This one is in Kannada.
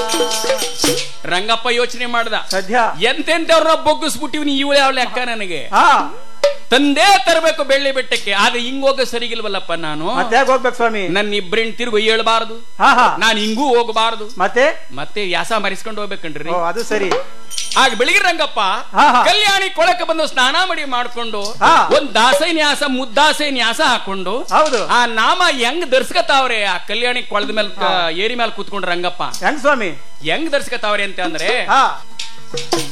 ರಂಗಪ್ಪ ಯೋಚನೆ ಮಾಡ್ದ ಸದ್ಯ ಎಂತೆಂತವ್ರನ್ನ ಬೊಗ್ಗಿಸ್ಬಿಟ್ಟಿವ್ನಿ ಇವಳು ಯಾವ ಲೆಕ್ಕ ನನಗೆ ಹಾ ತಂದೇ ತರಬೇಕು ಬೆಳ್ಳಿ ಬೆಟ್ಟಕ್ಕೆ ಆದ್ರೆ ಹಿಂಗ್ ಹೋಗ ಸರಿಗಿಲ್ವಲ್ಲಪ್ಪ ನಾನು ಮತ್ತೆ ಹೇಗ್ ಹೋಗ್ಬೇಕು ಸ್ವಾಮಿ ನನ್ನ ಇಬ್ರಿನ್ ತಿರುಗು ಹೇಳ್ಬಾರ್ದು ಹಾ ಹಾ ನಾನು ಹಿಂಗೂ ಹೋಗಬಾರ್ದು ಮತ್ತೆ ಮತ್ತೆ ಯಾಸ ಮರಿಸ್ಕೊಂಡು ಹೋಗ್ಬೇಕನ್ರಿ ಓ ಅದು ಸರಿ ಆಗ ಬೆಳಿಗ್ಗೆ ರಂಗಪ್ಪ ಹಾ, ಹಾ. ಕಲ್ಯಾಣಿ ಕೊಳಕ್ಕೆ ಬಂದು ಸ್ನಾನ ಮಾಡಿ ಮಾಡ್ಕೊಂಡು ಹಾ. ಒಂದ್ ದಾಸೈ ನ್ಯಾಸ ಮುದ್ದಾಸೈ ನ್ಯಾಸ ಹಾಕೊಂಡು ಹೌದು ಆ ನಾಮ ಹೆಂಗ್ ದರ್ಸ್ಕತಾವ್ರೆ ಆ ಕಲ್ಯಾಣಿ ಕೊಳದ ಮೇಲೆ ಏರಿ ಮೇಲೆ ಕೂತ್ಕೊಂಡು ರಂಗಪ್ಪ ಹೆಂಗ್ ಸ್ವಾಮಿ ಹೆಂಗ್ ದರ್ಸ್ಕತಾವ್ರೆ ಅಂತ ಅಂದ್ರೆ ಹಾ